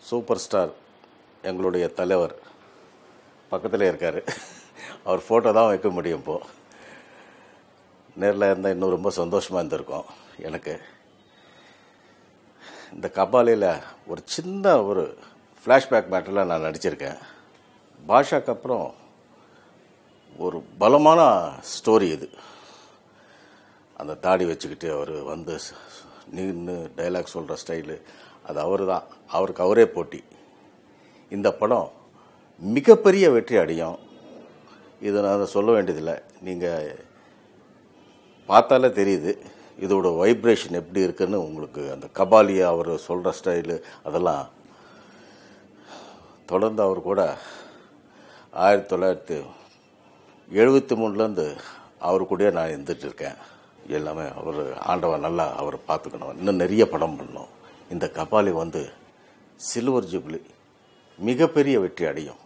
super star எங்களுடைய தலைவர் பக்கத்தில் இருக்கார் அவர் ஃபோட்டோ தான் வைக்க முடியும் இப்போது நேரில் இருந்தால் இன்னும் ரொம்ப சந்தோஷமாக இருந்திருக்கும் எனக்கு இந்த கபாலியில் ஒரு சின்ன ஒரு ஃப்ளாஷ்பேக் மேட்டரில் நான் நடிச்சிருக்கேன் பாஷாக்கு அப்புறம் ஒரு பலமான ஸ்டோரி இது அந்த தாடி வச்சுக்கிட்டு அவர் வந்து நின்று டைலாக் சொல்கிற ஸ்டைலு அது அவர் தான் அவருக்கு அவரே போட்டி இந்த படம் மிகப்பெரிய வெற்றி அடையும் இதை நான் சொல்ல வேண்டியதில்லை நீங்கள் பார்த்தாலே தெரியுது இதோட வைப்ரேஷன் எப்படி இருக்குன்னு உங்களுக்கு அந்த கபாலி அவர் சொல்கிற ஸ்டைலு அதெல்லாம் தொடர்ந்து அவர் கூட ஆயிரத்தி தொள்ளாயிரத்தி எழுபத்தி மூணுலேருந்து அவர் கூடயே நான் இருந்துட்டு இருக்கேன் எல்லாமே அவர் ஆண்டவன் நல்லா அவரை பார்த்துக்கணும் இன்னும் நிறைய படம் பண்ணணும் இந்த கபாலி வந்து சில்வர் ஜூப்ளி மிகப்பெரிய வெற்றி அடையும்